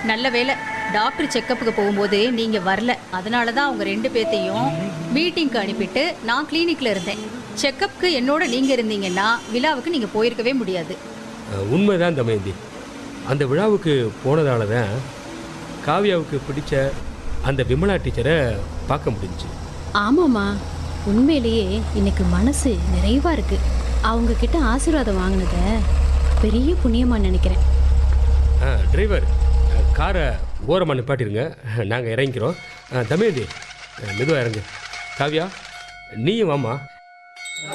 நல்ல வேளை டாக்டர் செக்கப்புக்கு போகும்போது நீங்க வரல அதனால தான் அவங்க ரெண்டு பேர்த்தையும் மீட்டிங்க்கு அனுப்பிட்டு நான் கிளினிக்ல இருந்தேன் செக்கப்புக்கு என்னோட நீங்க இருந்தீங்கன்னா விழாவுக்கு நீங்க போயிருக்கவே முடியாது அஹ், உண்மைதான் தமயந்தி அந்த விழாவுக்கு போனதால தான் காவியாவுக்கு பிடிச்ச அந்த விமலா டீச்சரை பார்க்க முடிஞ்சுச்சு ஆமாம்மா உண்மையிலேயே இன்னைக்கு மனசு நிறைவா இருக்கு அவங்க கிட்ட ஆசீர்வாதம் வாங்கினத பெரிய புண்ணியமா நினைக்கிறேன் ஆ டிரைவர் அஹ், காரை ஓரமாக நிப்பாட்டிருங்க நாங்கள் இறங்கிக்கிறோம் அஹ், தமயந்தி மெதுவாக இறங்கு காவியா நீயும் வாம்மா